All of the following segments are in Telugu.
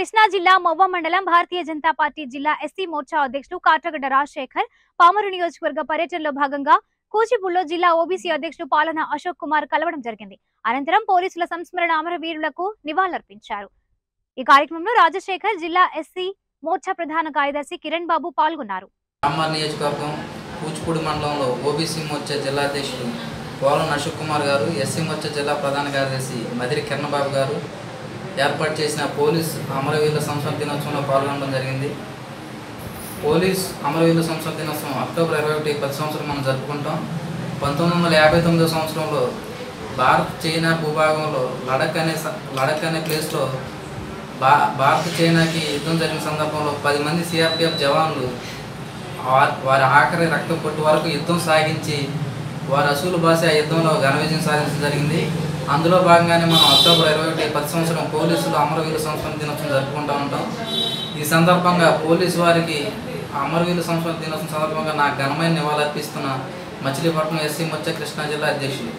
కృష్ణా జిల్లా మొవ్వ మండలం భారతీయ జనతా పార్టీ జిల్లా ఎస్సీ మోర్చా అధ్యక్షులు కాట్రగడ్డ రాజశేఖర్ పామరు నియోజకవర్గ పర్యటనలో భాగంగా కూచిపూడిలో జిల్లా ఓబీసీ అధ్యక్షుడు పాలన అశోక్ కుమార్ కలవడం జరిగింది అనంతరం పోలీసుల సంస్మరణ అమరవీరులకు నివాళులర్పించారు ఈ కార్యక్రమంలో రాజశేఖర్ జిల్లా ఎస్సీ మోర్చా ప్రధాన కార్యదర్శి కిరణ్ బాబు పాల్గొన్నారు రామర్ నియోజకవర్గం కూచిపూడి మండలంలో ఓబీసీ మోర్చా జిల్లా అధ్యక్షుడు పోలం అశోక్ కుమార్ గారు ఎస్సీ మోర్చా జిల్లా ప్రధాన కార్యదర్శి మదిరి కిరణబాబు గారు ఏర్పాటు చేసిన పోలీస్ అమరవీరుల సంవత్సరం దినోత్సవంలో పాల్గొనడం జరిగింది పోలీస్ అమరవీరుల సంవత్సరం దినోత్సవం అక్టోబర్ ఇరవై ఒకటి ప్రతి సంవత్సరం మనం జరుపుకుంటాం పంతొమ్మిది వందల యాభై తొమ్మిదో సంవత్సరంలో భారత్ చైనా భూభాగంలో లడక్ అనే స- లడక్ అనే ప్లేస్లో భా భారత్ చైనాకి యుద్ధం జరిగిన సందర్భంలో పది మంది సిఆర్పిఎఫ్ జవాన్లు వా- వారి ఆఖరి రక్తం పొట్టు వరకు యుద్ధం సాగించి వారి అసూలు భాష ఆ యుద్ధంలో ఘన విజయం సాధించడం జరిగింది అందులో భాగంగానే మనం అక్టోబర్ ఇరవై ఒకటి ప్రతి సంవత్సరం పోలీసులు అమరవీరుల సంస్మరణ దినోత్సవం జరుపుకుంటూ ఉంటాం ఈ సందర్భంగా పోలీసు వారికి ఆ అమరవీరుల సంస్మరణ దినోత్సవం సందర్భంగా నా ఘనమైన నివాళులర్పిస్తున్న మచిలీపట్నం ఎస్సీ మొచ్చ కృష్ణా జిల్లా అధ్యక్షులు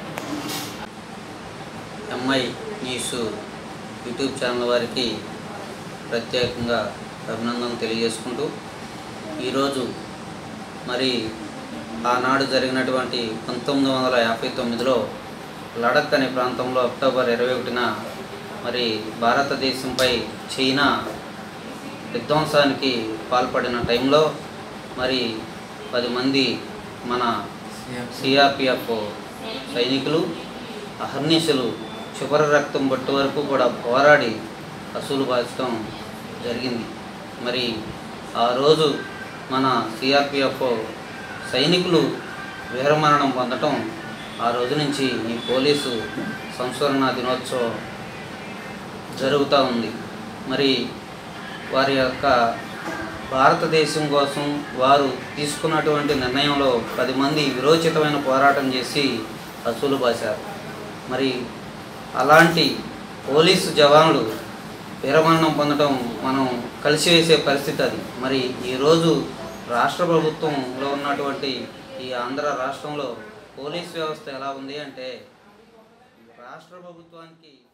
ఎంఐ న్యూస్ యూట్యూబ్ ఛానల్ వారికి ప్రత్యేకంగా అభినందనలు తెలియజేసుకుంటూ ఈరోజు మరి ఆనాడు జరిగినటువంటి పంతొమ్మిది వందల యాభై తొమ్మిదిలో లడక్ అనే ప్రాంతంలో అక్టోబర్ ఇరవై ఒకటిన మరి భారతదేశంపై చైనా విధ్వంసానికి పాల్పడిన టైంలో మరి పది మంది మన సిఆర్పిఎఫ్ సైనికులు అహర్నిశలు చివరి రక్తం బట్టు వరకు కూడా పోరాడి అసూలు బాచడం జరిగింది మరి ఆ రోజు మన సిఆర్పిఎఫ్ సైనికులు వీరమరణం పొందటం ఆ రోజు నుంచి ఈ పోలీసు సంస్మరణ దినోత్సవం జరుగుతూ ఉంది మరి వారి యొక్క భారతదేశం కోసం వారు తీసుకున్నటువంటి నిర్ణయంలో పది మంది విరోచితమైన పోరాటం చేసి అసూలు బాశారు మరి అలాంటి పోలీసు జవాన్లు వీరమరణం పొందడం మనం కలిసివేసే పరిస్థితి అది మరి ఈరోజు రాష్ట్ర ప్రభుత్వంలో ఉన్నటువంటి ఈ ఆంధ్ర రాష్ట్రంలో పోలీస్ వ్యవస్థ ఎలా ఉంది అంటే రాష్ట్ర ప్రభుత్వానికి